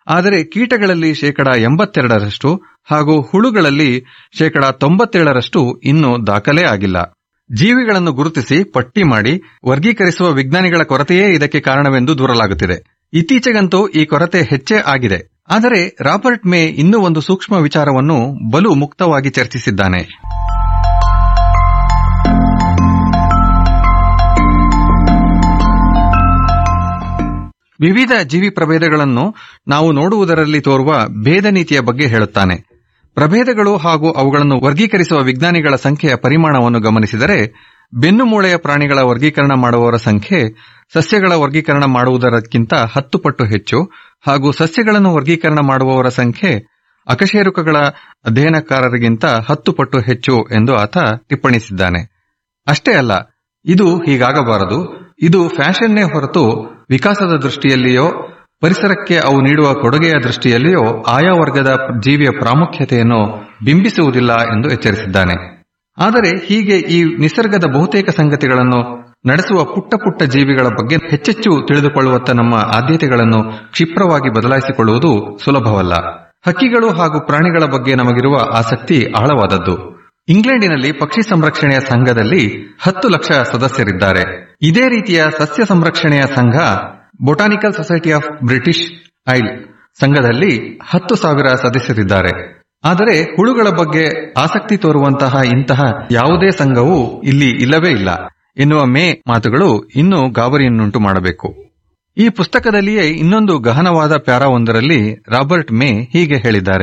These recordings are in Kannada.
ಆದರೆ ಕೀಟಗಳಲ್ಲಿ ಶೇಕಡ ಎಂಬತ್ತೆರಡರಷ್ಟು ಹಾಗೂ ಹುಳುಗಳಲ್ಲಿ ಶೇಕಡ ತೊಂಬತ್ತೇಳರಷ್ಟು ಇನ್ನೂ ದಾಖಲೇ ಆಗಿಲ್ಲ ಜೀವಿಗಳನ್ನು ಗುರುತಿಸಿ ಪಟ್ಟಿ ಮಾಡಿ ವರ್ಗೀಕರಿಸುವ ವಿಜ್ಞಾನಿಗಳ ಕೊರತೆಯೇ ಇದಕ್ಕೆ ಕಾರಣವೆಂದು ದೂರಲಾಗುತ್ತಿದೆ ಇತ್ತೀಚೆಗಂತೂ ಈ ಕೊರತೆ ಹೆಚ್ಚೇ ಆಗಿದೆ ಆದರೆ ರಾಬರ್ಟ್ ಮೇ ಇನ್ನೂ ಒಂದು ಸೂಕ್ಷ್ಮ ವಿಚಾರವನ್ನು ಬಲು ಮುಕ್ತವಾಗಿ ಚರ್ಚಿಸಿದ್ದಾನೆ ವಿವಿಧ ಜೀವಿ ಪ್ರಭೇದಗಳನ್ನು ನಾವು ನೋಡುವುದರಲ್ಲಿ ತೋರುವ ಭೇದ ನೀತಿಯ ಬಗ್ಗೆ ಹೇಳುತ್ತಾನೆ ಪ್ರಭೇದಗಳು ಹಾಗೂ ಅವುಗಳನ್ನು ವರ್ಗೀಕರಿಸುವ ವಿಜ್ಞಾನಿಗಳ ಸಂಖ್ಯೆಯ ಪರಿಮಾಣವನ್ನು ಗಮನಿಸಿದರೆ ಬೆನ್ನುಮೂಳೆಯ ಪ್ರಾಣಿಗಳ ವರ್ಗೀಕರಣ ಮಾಡುವವರ ಸಂಖ್ಯೆ ಸಸ್ಯಗಳ ವರ್ಗೀಕರಣ ಮಾಡುವುದಕ್ಕಿಂತ ಹತ್ತು ಪಟ್ಟು ಹೆಚ್ಚು ಹಾಗೂ ಸಸ್ಯಗಳನ್ನು ವರ್ಗೀಕರಣ ಮಾಡುವವರ ಸಂಖ್ಯೆ ಅಕಶೇರುಕಗಳ ಅಧ್ಯಯನಕಾರರಿಗಿಂತ ಹತ್ತು ಪಟ್ಟು ಹೆಚ್ಚು ಎಂದು ಆತ ಟಿಪ್ಪಣಿಸಿದ್ದಾನೆ ಅಷ್ಟೇ ಅಲ್ಲ ಇದು ಹೀಗಾಗಬಾರದು ಇದು ಫ್ಯಾಷನ್ನೇ ಹೊರತು ವಿಕಾಸದ ದೃಷ್ಟಿಯಲ್ಲಿಯೋ ಪರಿಸರಕ್ಕೆ ಅವು ನೀಡುವ ಕೊಡುಗೆಯ ದೃಷ್ಟಿಯಲ್ಲಿಯೋ ಆಯಾ ವರ್ಗದ ಜೀವಿಯ ಪ್ರಾಮುಖ್ಯತೆಯನ್ನು ಬಿಂಬಿಸುವುದಿಲ್ಲ ಎಂದು ಎಚ್ಚರಿಸಿದ್ದಾನೆ ಆದರೆ ಹೀಗೆ ಈ ನಿಸರ್ಗದ ಬಹುತೇಕ ಸಂಗತಿಗಳನ್ನು ನಡೆಸುವ ಪುಟ್ಟ ಪುಟ್ಟ ಜೀವಿಗಳ ಬಗ್ಗೆ ಹೆಚ್ಚೆಚ್ಚು ತಿಳಿದುಕೊಳ್ಳುವತ್ತ ನಮ್ಮ ಆದ್ಯತೆಗಳನ್ನು ಕ್ಷಿಪ್ರವಾಗಿ ಬದಲಾಯಿಸಿಕೊಳ್ಳುವುದು ಸುಲಭವಲ್ಲ ಹಕ್ಕಿಗಳು ಹಾಗೂ ಪ್ರಾಣಿಗಳ ಬಗ್ಗೆ ನಮಗಿರುವ ಆಸಕ್ತಿ ಆಳವಾದದ್ದು ಇಂಗ್ಲೆಂಡಿನಲ್ಲಿ ಪಕ್ಷಿ ಸಂರಕ್ಷಣೆಯ ಸಂಘದಲ್ಲಿ ಹತ್ತು ಲಕ್ಷ ಸದಸ್ಯರಿದ್ದಾರೆ ಇದೇ ರೀತಿಯ ಸಸ್ಯ ಸಂರಕ್ಷಣೆಯ ಸಂಘ botanical society of British isle ಸಂಘದಲ್ಲಿ ಹತ್ತು ಸಾವಿರ ಸದಸ್ಯರಿದ್ದಾರೆ ಆದರೆ ಹುಳುಗಳ ಬಗ್ಗೆ ಆಸಕ್ತಿ ತೋರುವಂತಹ ಇಂತಹ ಯಾವುದೇ ಸಂಘವು ಇಲ್ಲಿ ಇಲ್ಲವೇ ಇಲ್ಲ ಎನ್ನುವ ಮೇ ಮಾತುಗಳು ಇನ್ನೂ ಗಾಬರಿಯನ್ನುಂಟು ಮಾಡಬೇಕು ಈ ಪುಸ್ತಕದಲ್ಲಿಯೇ ಇನ್ನೊಂದು ಗಹನವಾದ ಪ್ಯಾರಾವೊಂದರಲ್ಲಿ ರಾಬರ್ಟ್ ಮೇ ಹೀಗೆ ಹೇಳಿದ್ದಾರೆ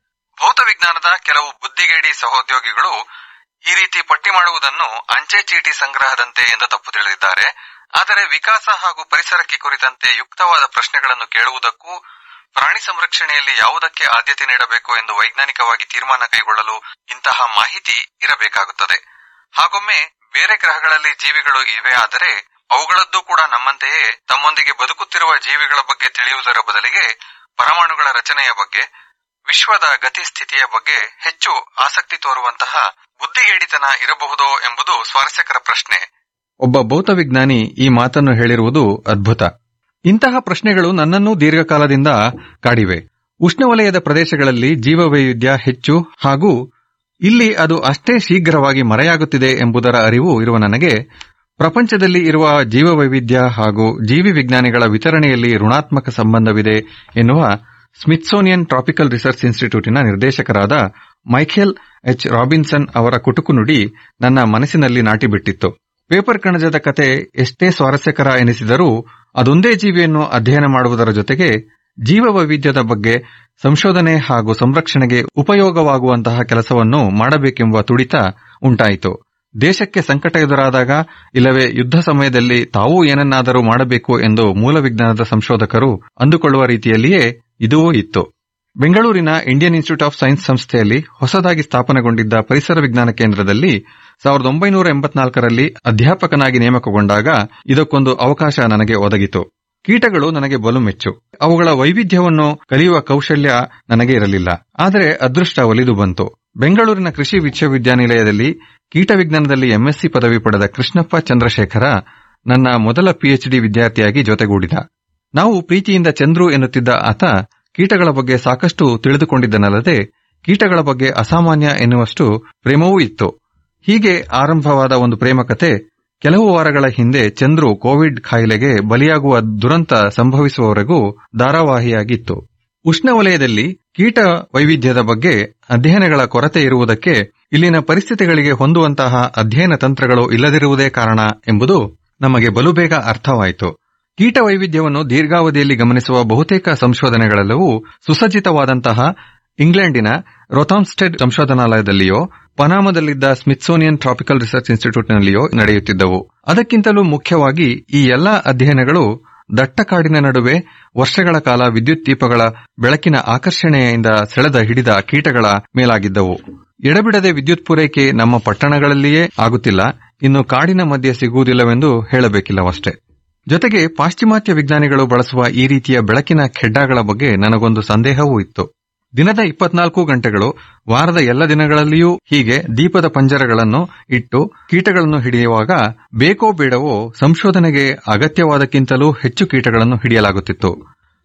ಭೌತ ವಿಜ್ಞಾನದ ಕೆಲವು ಬುದ್ಧಿಗೇಡಿ ಸಹೋದ್ಯೋಗಿಗಳು ಈ ರೀತಿ ಪಟ್ಟಿ ಮಾಡುವುದನ್ನು ಅಂಚೆ ಚೀಟಿ ಸಂಗ್ರಹದಂತೆ ಎಂದು ತಪ್ಪು ತಿಳಿದಿದ್ದಾರೆ ಆದರೆ ವಿಕಾಸ ಹಾಗೂ ಪರಿಸರಕ್ಕೆ ಕುರಿತಂತೆ ಯುಕ್ತವಾದ ಪ್ರಶ್ನೆಗಳನ್ನು ಕೇಳುವುದಕ್ಕೂ ಪ್ರಾಣಿ ಸಂರಕ್ಷಣೆಯಲ್ಲಿ ಯಾವುದಕ್ಕೆ ಆದ್ಯತೆ ನೀಡಬೇಕು ಎಂದು ವೈಜ್ಞಾನಿಕವಾಗಿ ತೀರ್ಮಾನ ಕೈಗೊಳ್ಳಲು ಇಂತಹ ಮಾಹಿತಿ ಇರಬೇಕಾಗುತ್ತದೆ ಹಾಗೊಮ್ಮೆ ಬೇರೆ ಗ್ರಹಗಳಲ್ಲಿ ಜೀವಿಗಳು ಇವೆ ಆದರೆ ಅವುಗಳದ್ದು ಕೂಡ ನಮ್ಮಂತೆಯೇ ತಮ್ಮೊಂದಿಗೆ ಬದುಕುತ್ತಿರುವ ಜೀವಿಗಳ ಬಗ್ಗೆ ತಿಳಿಯುವುದರ ಬದಲಿಗೆ ಪರಮಾಣುಗಳ ರಚನೆಯ ಬಗ್ಗೆ ವಿಶ್ವದ ಗತಿ ಸ್ಥಿತಿಯ ಬಗ್ಗೆ ಹೆಚ್ಚು ಆಸಕ್ತಿ ತೋರುವಂತಹ ಬುದ್ಧಿಗೇಡಿತನ ಇರಬಹುದೋ ಎಂಬುದು ಸ್ವಾರಸ್ಯಕರ ಪ್ರಶ್ನೆ ಒಬ್ಬ ಭೌತ ವಿಜ್ಞಾನಿ ಈ ಮಾತನ್ನು ಹೇಳಿರುವುದು ಅದ್ಭುತ ಇಂತಹ ಪ್ರಶ್ನೆಗಳು ನನ್ನನ್ನೂ ದೀರ್ಘಕಾಲದಿಂದ ಕಾಡಿವೆ ಉಷ್ಣವಲಯದ ಪ್ರದೇಶಗಳಲ್ಲಿ ಜೀವವೈವಿಧ್ಯ ಹೆಚ್ಚು ಹಾಗೂ ಇಲ್ಲಿ ಅದು ಅಷ್ಟೇ ಶೀಘ್ರವಾಗಿ ಮರೆಯಾಗುತ್ತಿದೆ ಎಂಬುದರ ಅರಿವು ಇರುವ ನನಗೆ ಪ್ರಪಂಚದಲ್ಲಿ ಇರುವ ಜೀವವೈವಿಧ್ಯ ಹಾಗೂ ಜೀವಿ ವಿಜ್ಞಾನಿಗಳ ವಿತರಣೆಯಲ್ಲಿ ಋಣಾತ್ಮಕ ಸಂಬಂಧವಿದೆ ಎನ್ನುವ ಸ್ಮಿತ್ಸೋನಿಯನ್ ಟ್ರಾಪಿಕಲ್ ರಿಸರ್ಚ್ ಇನ್ಸ್ಟಿಟ್ಯೂಟಿನ ನಿರ್ದೇಶಕರಾದ ಮೈಖೇಲ್ ಎಚ್ ರಾಬಿನ್ಸನ್ ಅವರ ಕುಟುಕು ನುಡಿ ನನ್ನ ಮನಸ್ಸಿನಲ್ಲಿ ನಾಟಿಬಿಟ್ಟಿತ್ತು ಪೇಪರ್ ಕಣಜದ ಕತೆ ಎಷ್ಟೇ ಸ್ವಾರಸ್ಯಕರ ಎನಿಸಿದರೂ ಅದೊಂದೇ ಜೀವಿಯನ್ನು ಅಧ್ಯಯನ ಮಾಡುವುದರ ಜೊತೆಗೆ ಜೀವ ವೈವಿಧ್ಯದ ಬಗ್ಗೆ ಸಂಶೋಧನೆ ಹಾಗೂ ಸಂರಕ್ಷಣೆಗೆ ಉಪಯೋಗವಾಗುವಂತಹ ಕೆಲಸವನ್ನು ಮಾಡಬೇಕೆಂಬ ತುಡಿತ ಉಂಟಾಯಿತು ದೇಶಕ್ಕೆ ಸಂಕಟ ಎದುರಾದಾಗ ಇಲ್ಲವೇ ಯುದ್ಧ ಸಮಯದಲ್ಲಿ ತಾವೂ ಏನನ್ನಾದರೂ ಮಾಡಬೇಕು ಎಂದು ಮೂಲ ವಿಜ್ಞಾನದ ಸಂಶೋಧಕರು ಅಂದುಕೊಳ್ಳುವ ರೀತಿಯಲ್ಲಿಯೇ ಇದೂ ಇತ್ತು ಬೆಂಗಳೂರಿನ ಇಂಡಿಯನ್ ಇನ್ಸ್ಟಿಟ್ಯೂಟ್ ಆಫ್ ಸೈನ್ಸ್ ಸಂಸ್ಥೆಯಲ್ಲಿ ಹೊಸದಾಗಿ ಸ್ಥಾಪನೆಗೊಂಡಿದ್ದ ಪರಿಸರ ವಿಜ್ಞಾನ ಕೇಂದ್ರದಲ್ಲಿ ಸಾವಿರದ ಒಂಬೈನೂರ ಎಂಬತ್ನಾಲ್ಕರಲ್ಲಿ ಅಧ್ಯಾಪಕನಾಗಿ ನೇಮಕಗೊಂಡಾಗ ಇದಕ್ಕೊಂದು ಅವಕಾಶ ನನಗೆ ಒದಗಿತು ಕೀಟಗಳು ನನಗೆ ಬಲು ಮೆಚ್ಚು ಅವುಗಳ ವೈವಿಧ್ಯವನ್ನು ಕಲಿಯುವ ಕೌಶಲ್ಯ ನನಗೆ ಇರಲಿಲ್ಲ ಆದರೆ ಅದೃಷ್ಟ ಒಲಿದು ಬಂತು ಬೆಂಗಳೂರಿನ ಕೃಷಿ ವಿಶ್ವವಿದ್ಯಾನಿಲಯದಲ್ಲಿ ಕೀಟ ವಿಜ್ಞಾನದಲ್ಲಿ ಎಂಎಸ್ಸಿ ಪದವಿ ಪಡೆದ ಕೃಷ್ಣಪ್ಪ ಚಂದ್ರಶೇಖರ ನನ್ನ ಮೊದಲ ಪಿಎಚ್ಡಿ ವಿದ್ಯಾರ್ಥಿಯಾಗಿ ಜೊತೆಗೂಡಿದ ನಾವು ಪ್ರೀತಿಯಿಂದ ಚಂದ್ರು ಎನ್ನುತ್ತಿದ್ದ ಆತ ಕೀಟಗಳ ಬಗ್ಗೆ ಸಾಕಷ್ಟು ತಿಳಿದುಕೊಂಡಿದ್ದನಲ್ಲದೆ ಕೀಟಗಳ ಬಗ್ಗೆ ಅಸಾಮಾನ್ಯ ಎನ್ನುವಷ್ಟು ಪ್ರೇಮವೂ ಇತ್ತು ಹೀಗೆ ಆರಂಭವಾದ ಒಂದು ಪ್ರೇಮಕತೆ ಕೆಲವು ವಾರಗಳ ಹಿಂದೆ ಚಂದ್ರು ಕೋವಿಡ್ ಕಾಯಿಲೆಗೆ ಬಲಿಯಾಗುವ ದುರಂತ ಸಂಭವಿಸುವವರೆಗೂ ಧಾರಾವಾಹಿಯಾಗಿತ್ತು ಉಷ್ಣವಲಯದಲ್ಲಿ ಕೀಟ ವೈವಿಧ್ಯದ ಬಗ್ಗೆ ಅಧ್ಯಯನಗಳ ಕೊರತೆ ಇರುವುದಕ್ಕೆ ಇಲ್ಲಿನ ಪರಿಸ್ಥಿತಿಗಳಿಗೆ ಹೊಂದುವಂತಹ ಅಧ್ಯಯನ ತಂತ್ರಗಳು ಇಲ್ಲದಿರುವುದೇ ಕಾರಣ ಎಂಬುದು ನಮಗೆ ಬಲು ಬೇಗ ಅರ್ಥವಾಯಿತು ಕೀಟ ವೈವಿಧ್ಯವನ್ನು ದೀರ್ಘಾವಧಿಯಲ್ಲಿ ಗಮನಿಸುವ ಬಹುತೇಕ ಸಂಶೋಧನೆಗಳೆಲ್ಲವೂ ಸುಸಜ್ಜಿತವಾದಂತಹ ಇಂಗ್ಲೆಂಡಿನ ರೊಥಾಮ್ಸ್ಟೆಡ್ ಸಂಶೋಧನಾಲಯದಲ್ಲಿಯೋ ಪನಾಮದಲ್ಲಿದ್ದ ಸ್ಮಿತ್ಸೋನಿಯನ್ ಟ್ರಾಪಿಕಲ್ ರಿಸರ್ಚ್ ಇನ್ಸ್ಟಿಟ್ಯೂಟ್ನಲ್ಲಿಯೋ ನಡೆಯುತ್ತಿದ್ದವು ಅದಕ್ಕಿಂತಲೂ ಮುಖ್ಯವಾಗಿ ಈ ಎಲ್ಲಾ ಅಧ್ಯಯನಗಳು ದಟ್ಟ ಕಾಡಿನ ನಡುವೆ ವರ್ಷಗಳ ಕಾಲ ವಿದ್ಯುತ್ ದೀಪಗಳ ಬೆಳಕಿನ ಆಕರ್ಷಣೆಯಿಂದ ಸೆಳೆದ ಹಿಡಿದ ಕೀಟಗಳ ಮೇಲಾಗಿದ್ದವು ಎಡಬಿಡದೆ ವಿದ್ಯುತ್ ಪೂರೈಕೆ ನಮ್ಮ ಪಟ್ಟಣಗಳಲ್ಲಿಯೇ ಆಗುತ್ತಿಲ್ಲ ಇನ್ನು ಕಾಡಿನ ಮಧ್ಯೆ ಸಿಗುವುದಿಲ್ಲವೆಂದು ಹೇಳಬೇಕಿಲ್ಲವಷ್ಟೇ ಜೊತೆಗೆ ಪಾಶ್ಚಿಮಾತ್ಯ ವಿಜ್ಞಾನಿಗಳು ಬಳಸುವ ಈ ರೀತಿಯ ಬೆಳಕಿನ ಖೆಡ್ಡಾಗಳ ಬಗ್ಗೆ ನನಗೊಂದು ಸಂದೇಹವೂ ಇತ್ತು ದಿನದ ಇಪ್ಪತ್ನಾಲ್ಕು ಗಂಟೆಗಳು ವಾರದ ಎಲ್ಲ ದಿನಗಳಲ್ಲಿಯೂ ಹೀಗೆ ದೀಪದ ಪಂಜರಗಳನ್ನು ಇಟ್ಟು ಕೀಟಗಳನ್ನು ಹಿಡಿಯುವಾಗ ಬೇಕೋ ಬೇಡವೋ ಸಂಶೋಧನೆಗೆ ಅಗತ್ಯವಾದಕ್ಕಿಂತಲೂ ಹೆಚ್ಚು ಕೀಟಗಳನ್ನು ಹಿಡಿಯಲಾಗುತ್ತಿತ್ತು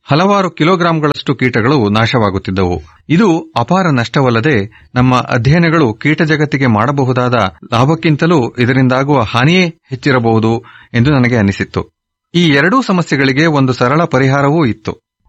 ಹಲವಾರು ಕಿಲೋಗ್ರಾಂಗಳಷ್ಟು ಕೀಟಗಳು ನಾಶವಾಗುತ್ತಿದ್ದವು ಇದು ಅಪಾರ ನಷ್ಟವಲ್ಲದೆ ನಮ್ಮ ಅಧ್ಯಯನಗಳು ಕೀಟ ಜಗತ್ತಿಗೆ ಮಾಡಬಹುದಾದ ಲಾಭಕ್ಕಿಂತಲೂ ಇದರಿಂದಾಗುವ ಹಾನಿಯೇ ಹೆಚ್ಚಿರಬಹುದು ಎಂದು ನನಗೆ ಅನಿಸಿತ್ತು ಈ ಎರಡೂ ಸಮಸ್ಯೆಗಳಿಗೆ ಒಂದು ಸರಳ ಪರಿಹಾರವೂ ಇತ್ತು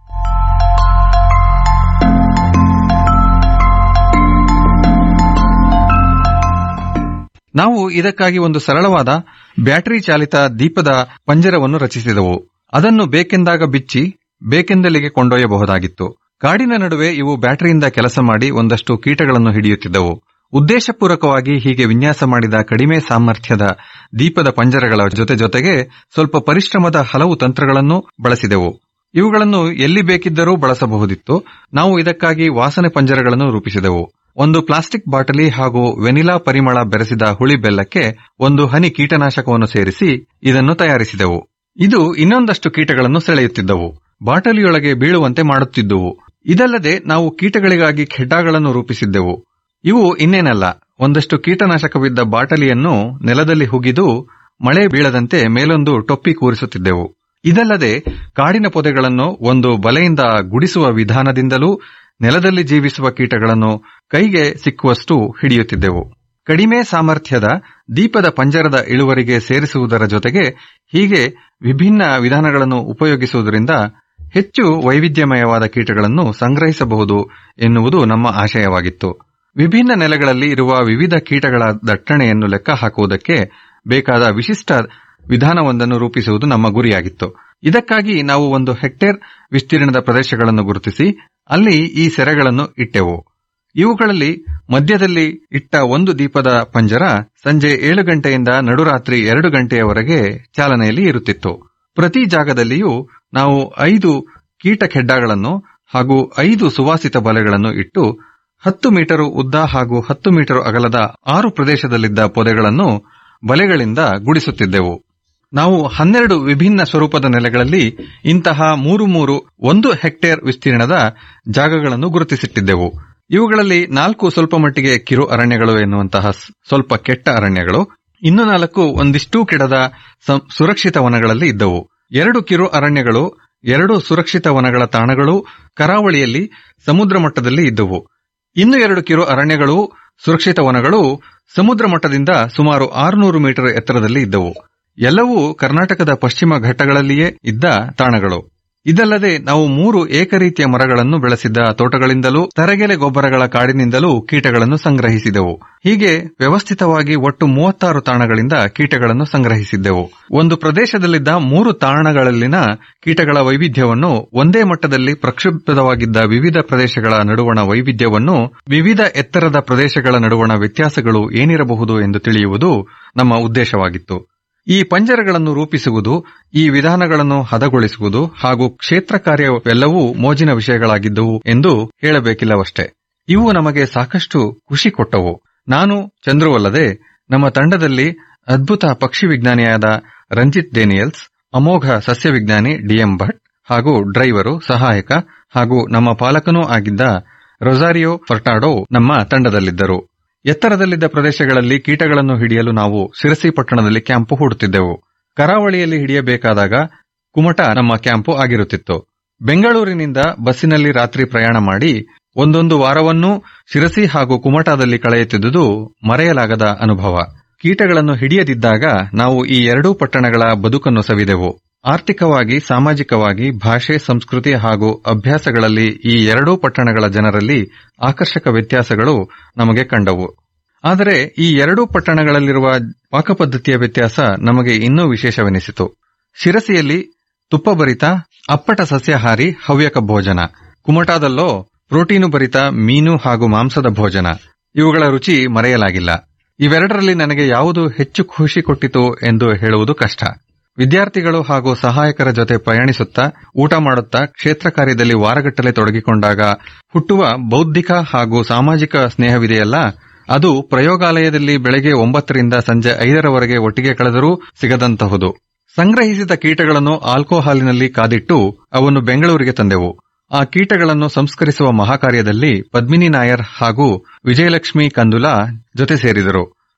ನಾವು ಇದಕ್ಕಾಗಿ ಒಂದು ಸರಳವಾದ ಬ್ಯಾಟರಿ ಚಾಲಿತ ದೀಪದ ಪಂಜರವನ್ನು ರಚಿಸಿದೆವು ಅದನ್ನು ಬೇಕೆಂದಾಗ ಬಿಚ್ಚಿ ಬೇಕೆಂದಲ್ಲಿಗೆ ಕೊಂಡೊಯ್ಯಬಹುದಾಗಿತ್ತು ಕಾಡಿನ ನಡುವೆ ಇವು ಬ್ಯಾಟರಿಯಿಂದ ಕೆಲಸ ಮಾಡಿ ಒಂದಷ್ಟು ಕೀಟಗಳನ್ನು ಹಿಡಿಯುತ್ತಿದ್ದವು ಉದ್ದೇಶಪೂರ್ವಕವಾಗಿ ಹೀಗೆ ವಿನ್ಯಾಸ ಮಾಡಿದ ಕಡಿಮೆ ಸಾಮರ್ಥ್ಯದ ದೀಪದ ಪಂಜರಗಳ ಜೊತೆ ಜೊತೆಗೆ ಸ್ವಲ್ಪ ಪರಿಶ್ರಮದ ಹಲವು ತಂತ್ರಗಳನ್ನು ಬಳಸಿದೆವು ಇವುಗಳನ್ನು ಎಲ್ಲಿ ಬೇಕಿದ್ದರೂ ಬಳಸಬಹುದಿತ್ತು ನಾವು ಇದಕ್ಕಾಗಿ ವಾಸನೆ ಪಂಜರಗಳನ್ನು ರೂಪಿಸಿದೆವು ಒಂದು ಪ್ಲಾಸ್ಟಿಕ್ ಬಾಟಲಿ ಹಾಗೂ ವೆನಿಲಾ ಪರಿಮಳ ಬೆರೆಸಿದ ಹುಳಿ ಬೆಲ್ಲಕ್ಕೆ ಒಂದು ಹನಿ ಕೀಟನಾಶಕವನ್ನು ಸೇರಿಸಿ ಇದನ್ನು ತಯಾರಿಸಿದೆವು ಇದು ಇನ್ನೊಂದಷ್ಟು ಕೀಟಗಳನ್ನು ಸೆಳೆಯುತ್ತಿದ್ದವು ಬಾಟಲಿಯೊಳಗೆ ಬೀಳುವಂತೆ ಮಾಡುತ್ತಿದ್ದುವು ಇದಲ್ಲದೆ ನಾವು ಕೀಟಗಳಿಗಾಗಿ ಖೆಡ್ಡಾಗಳನ್ನು ರೂಪಿಸಿದ್ದೆವು ಇವು ಇನ್ನೇನಲ್ಲ ಒಂದಷ್ಟು ಕೀಟನಾಶಕವಿದ್ದ ಬಾಟಲಿಯನ್ನು ನೆಲದಲ್ಲಿ ಹುಗಿದು ಮಳೆ ಬೀಳದಂತೆ ಮೇಲೊಂದು ಟೊಪ್ಪಿ ಕೂರಿಸುತ್ತಿದ್ದೆವು ಇದಲ್ಲದೆ ಕಾಡಿನ ಪೊದೆಗಳನ್ನು ಒಂದು ಬಲೆಯಿಂದ ಗುಡಿಸುವ ವಿಧಾನದಿಂದಲೂ ನೆಲದಲ್ಲಿ ಜೀವಿಸುವ ಕೀಟಗಳನ್ನು ಕೈಗೆ ಸಿಕ್ಕುವಷ್ಟು ಹಿಡಿಯುತ್ತಿದ್ದೆವು ಕಡಿಮೆ ಸಾಮರ್ಥ್ಯದ ದೀಪದ ಪಂಜರದ ಇಳುವರಿಗೆ ಸೇರಿಸುವುದರ ಜೊತೆಗೆ ಹೀಗೆ ವಿಭಿನ್ನ ವಿಧಾನಗಳನ್ನು ಉಪಯೋಗಿಸುವುದರಿಂದ ಹೆಚ್ಚು ವೈವಿಧ್ಯಮಯವಾದ ಕೀಟಗಳನ್ನು ಸಂಗ್ರಹಿಸಬಹುದು ಎನ್ನುವುದು ನಮ್ಮ ಆಶಯವಾಗಿತ್ತು ವಿಭಿನ್ನ ನೆಲೆಗಳಲ್ಲಿ ಇರುವ ವಿವಿಧ ಕೀಟಗಳ ದಟ್ಟಣೆಯನ್ನು ಲೆಕ್ಕ ಹಾಕುವುದಕ್ಕೆ ಬೇಕಾದ ವಿಶಿಷ್ಟ ವಿಧಾನವೊಂದನ್ನು ರೂಪಿಸುವುದು ನಮ್ಮ ಗುರಿಯಾಗಿತ್ತು ಇದಕ್ಕಾಗಿ ನಾವು ಒಂದು ಹೆಕ್ಟೇರ್ ವಿಸ್ತೀರ್ಣದ ಪ್ರದೇಶಗಳನ್ನು ಗುರುತಿಸಿ ಅಲ್ಲಿ ಈ ಸೆರೆಗಳನ್ನು ಇಟ್ಟೆವು ಇವುಗಳಲ್ಲಿ ಮಧ್ಯದಲ್ಲಿ ಇಟ್ಟ ಒಂದು ದೀಪದ ಪಂಜರ ಸಂಜೆ ಏಳು ಗಂಟೆಯಿಂದ ನಡುರಾತ್ರಿ ಎರಡು ಗಂಟೆಯವರೆಗೆ ಚಾಲನೆಯಲ್ಲಿ ಇರುತ್ತಿತ್ತು ಪ್ರತಿ ಜಾಗದಲ್ಲಿಯೂ ನಾವು ಐದು ಕೀಟ ಖೆಡ್ಡಾಗಳನ್ನು ಹಾಗೂ ಐದು ಸುವಾಸಿತ ಬಲೆಗಳನ್ನು ಇಟ್ಟು ಹತ್ತು ಮೀಟರು ಉದ್ದ ಹಾಗೂ ಹತ್ತು ಮೀಟರ್ ಅಗಲದ ಆರು ಪ್ರದೇಶದಲ್ಲಿದ್ದ ಪೊದೆಗಳನ್ನು ಬಲೆಗಳಿಂದ ಗುಡಿಸುತ್ತಿದ್ದೆವು ನಾವು ಹನ್ನೆರಡು ವಿಭಿನ್ನ ಸ್ವರೂಪದ ನೆಲೆಗಳಲ್ಲಿ ಇಂತಹ ಮೂರು ಮೂರು ಒಂದು ಹೆಕ್ಟೇರ್ ವಿಸ್ತೀರ್ಣದ ಜಾಗಗಳನ್ನು ಗುರುತಿಸಿಟ್ಟಿದ್ದೆವು ಇವುಗಳಲ್ಲಿ ನಾಲ್ಕು ಸ್ವಲ್ಪ ಮಟ್ಟಿಗೆ ಕಿರು ಅರಣ್ಯಗಳು ಎನ್ನುವಂತಹ ಸ್ವಲ್ಪ ಕೆಟ್ಟ ಅರಣ್ಯಗಳು ಇನ್ನು ನಾಲ್ಕು ಒಂದಿಷ್ಟೂ ಕೆಡದ ಸುರಕ್ಷಿತ ವನಗಳಲ್ಲಿ ಇದ್ದವು ಎರಡು ಕಿರು ಅರಣ್ಯಗಳು ಎರಡು ಸುರಕ್ಷಿತ ವನಗಳ ತಾಣಗಳು ಕರಾವಳಿಯಲ್ಲಿ ಸಮುದ್ರ ಮಟ್ಟದಲ್ಲಿ ಇದ್ದವು ಇನ್ನು ಎರಡು ಕಿರು ಅರಣ್ಯಗಳು ಸುರಕ್ಷಿತ ವನಗಳು ಸಮುದ್ರ ಮಟ್ಟದಿಂದ ಸುಮಾರು ಆರುನೂರು ಮೀಟರ್ ಎತ್ತರದಲ್ಲಿ ಇದ್ದವು ಎಲ್ಲವೂ ಕರ್ನಾಟಕದ ಪಶ್ಚಿಮ ಘಟ್ಟಗಳಲ್ಲಿಯೇ ಇದ್ದ ತಾಣಗಳು ಇದಲ್ಲದೆ ನಾವು ಮೂರು ಏಕರೀತಿಯ ಮರಗಳನ್ನು ಬೆಳೆಸಿದ್ದ ತೋಟಗಳಿಂದಲೂ ತರಗೆಲೆ ಗೊಬ್ಬರಗಳ ಕಾಡಿನಿಂದಲೂ ಕೀಟಗಳನ್ನು ಸಂಗ್ರಹಿಸಿದೆವು ಹೀಗೆ ವ್ಯವಸ್ಥಿತವಾಗಿ ಒಟ್ಟು ಮೂವತ್ತಾರು ತಾಣಗಳಿಂದ ಕೀಟಗಳನ್ನು ಸಂಗ್ರಹಿಸಿದ್ದೆವು ಒಂದು ಪ್ರದೇಶದಲ್ಲಿದ್ದ ಮೂರು ತಾಣಗಳಲ್ಲಿನ ಕೀಟಗಳ ವೈವಿಧ್ಯವನ್ನು ಒಂದೇ ಮಟ್ಟದಲ್ಲಿ ಪ್ರಕ್ಷುಬ್ಧವಾಗಿದ್ದ ವಿವಿಧ ಪ್ರದೇಶಗಳ ನಡುವಣ ವೈವಿಧ್ಯವನ್ನು ವಿವಿಧ ಎತ್ತರದ ಪ್ರದೇಶಗಳ ನಡುವಣ ವ್ಯತ್ಯಾಸಗಳು ಏನಿರಬಹುದು ಎಂದು ತಿಳಿಯುವುದು ನಮ್ಮ ಉದ್ದೇಶವಾಗಿತ್ತು ಈ ಪಂಜರಗಳನ್ನು ರೂಪಿಸುವುದು ಈ ವಿಧಾನಗಳನ್ನು ಹದಗೊಳಿಸುವುದು ಹಾಗೂ ಕ್ಷೇತ್ರ ಕಾರ್ಯವೆಲ್ಲವೂ ಮೋಜಿನ ವಿಷಯಗಳಾಗಿದ್ದವು ಎಂದು ಹೇಳಬೇಕಿಲ್ಲವಷ್ಟೇ ಇವು ನಮಗೆ ಸಾಕಷ್ಟು ಖುಷಿ ಕೊಟ್ಟವು ನಾನು ಚಂದ್ರುವಲ್ಲದೆ ನಮ್ಮ ತಂಡದಲ್ಲಿ ಅದ್ಭುತ ಪಕ್ಷಿ ವಿಜ್ಞಾನಿಯಾದ ರಂಜಿತ್ ಡೇನಿಯಲ್ಸ್ ಅಮೋಘ ಸಸ್ಯ ವಿಜ್ಞಾನಿ ಡಿಎಂ ಭಟ್ ಹಾಗೂ ಡ್ರೈವರು ಸಹಾಯಕ ಹಾಗೂ ನಮ್ಮ ಪಾಲಕನೂ ಆಗಿದ್ದ ರೊಸಾರಿಯೋ ಫರ್ಟಾಡೋ ನಮ್ಮ ತಂಡದಲ್ಲಿದ್ದರು ಎತ್ತರದಲ್ಲಿದ್ದ ಪ್ರದೇಶಗಳಲ್ಲಿ ಕೀಟಗಳನ್ನು ಹಿಡಿಯಲು ನಾವು ಸಿರಸಿ ಪಟ್ಟಣದಲ್ಲಿ ಕ್ಯಾಂಪು ಹೂಡುತ್ತಿದ್ದೆವು ಕರಾವಳಿಯಲ್ಲಿ ಹಿಡಿಯಬೇಕಾದಾಗ ಕುಮಟ ನಮ್ಮ ಕ್ಯಾಂಪು ಆಗಿರುತ್ತಿತ್ತು ಬೆಂಗಳೂರಿನಿಂದ ಬಸ್ಸಿನಲ್ಲಿ ರಾತ್ರಿ ಪ್ರಯಾಣ ಮಾಡಿ ಒಂದೊಂದು ವಾರವನ್ನೂ ಶಿರಸಿ ಹಾಗೂ ಕುಮಟಾದಲ್ಲಿ ಕಳೆಯುತ್ತಿದ್ದುದು ಮರೆಯಲಾಗದ ಅನುಭವ ಕೀಟಗಳನ್ನು ಹಿಡಿಯದಿದ್ದಾಗ ನಾವು ಈ ಎರಡೂ ಪಟ್ಟಣಗಳ ಬದುಕನ್ನು ಸವಿದೆವು ಆರ್ಥಿಕವಾಗಿ ಸಾಮಾಜಿಕವಾಗಿ ಭಾಷೆ ಸಂಸ್ಕೃತಿ ಹಾಗೂ ಅಭ್ಯಾಸಗಳಲ್ಲಿ ಈ ಎರಡೂ ಪಟ್ಟಣಗಳ ಜನರಲ್ಲಿ ಆಕರ್ಷಕ ವ್ಯತ್ಯಾಸಗಳು ನಮಗೆ ಕಂಡವು ಆದರೆ ಈ ಎರಡೂ ಪಟ್ಟಣಗಳಲ್ಲಿರುವ ಪಾಕಪದ್ಧತಿಯ ವ್ಯತ್ಯಾಸ ನಮಗೆ ಇನ್ನೂ ವಿಶೇಷವೆನಿಸಿತು ಶಿರಸಿಯಲ್ಲಿ ತುಪ್ಪಭರಿತ ಅಪ್ಪಟ ಸಸ್ಯಾಹಾರಿ ಹವ್ಯಕ ಭೋಜನ ಕುಮಟಾದಲ್ಲೋ ಪ್ರೋಟೀನು ಭರಿತ ಮೀನು ಹಾಗೂ ಮಾಂಸದ ಭೋಜನ ಇವುಗಳ ರುಚಿ ಮರೆಯಲಾಗಿಲ್ಲ ಇವೆರಡರಲ್ಲಿ ನನಗೆ ಯಾವುದು ಹೆಚ್ಚು ಖುಷಿ ಕೊಟ್ಟಿತು ಎಂದು ಹೇಳುವುದು ಕಷ್ಟ ವಿದ್ಯಾರ್ಥಿಗಳು ಹಾಗೂ ಸಹಾಯಕರ ಜೊತೆ ಪ್ರಯಾಣಿಸುತ್ತಾ ಊಟ ಮಾಡುತ್ತಾ ಕ್ಷೇತ್ರ ಕಾರ್ಯದಲ್ಲಿ ವಾರಗಟ್ಟಲೆ ತೊಡಗಿಕೊಂಡಾಗ ಹುಟ್ಟುವ ಬೌದ್ಧಿಕ ಹಾಗೂ ಸಾಮಾಜಿಕ ಸ್ನೇಹವಿದೆಯಲ್ಲ ಅದು ಪ್ರಯೋಗಾಲಯದಲ್ಲಿ ಬೆಳಗ್ಗೆ ಒಂಬತ್ತರಿಂದ ಸಂಜೆ ಐದರವರೆಗೆ ಒಟ್ಟಿಗೆ ಕಳೆದರೂ ಸಿಗದಂತಹುದು ಸಂಗ್ರಹಿಸಿದ ಕೀಟಗಳನ್ನು ಆಲ್ಕೋಹಾಲಿನಲ್ಲಿ ಕಾದಿಟ್ಟು ಅವನ್ನು ಬೆಂಗಳೂರಿಗೆ ತಂದೆವು ಆ ಕೀಟಗಳನ್ನು ಸಂಸ್ಕರಿಸುವ ಮಹಾಕಾರ್ಯದಲ್ಲಿ ಪದ್ಮಿನಿ ನಾಯರ್ ಹಾಗೂ ವಿಜಯಲಕ್ಷ್ಮಿ ಕಂದುಲಾ ಜೊತೆ ಸೇರಿದರು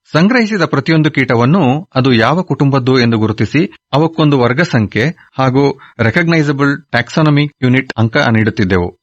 ಸಂಗ್ರಹಿಸಿದ ಪ್ರತಿಯೊಂದು ಕೀಟವನ್ನು ಅದು ಯಾವ ಕುಟುಂಬದ್ದು ಎಂದು ಗುರುತಿಸಿ ಅವಕ್ಕೊಂದು ವರ್ಗ ಸಂಖ್ಯೆ ಹಾಗೂ ರೆಕಗ್ನೈಸಬಲ್ ಟ್ಯಾಕ್ಸಾನಮಿ ಯೂನಿಟ್ ಅಂಕ ನೀಡುತ್ತಿದ್ದೆವು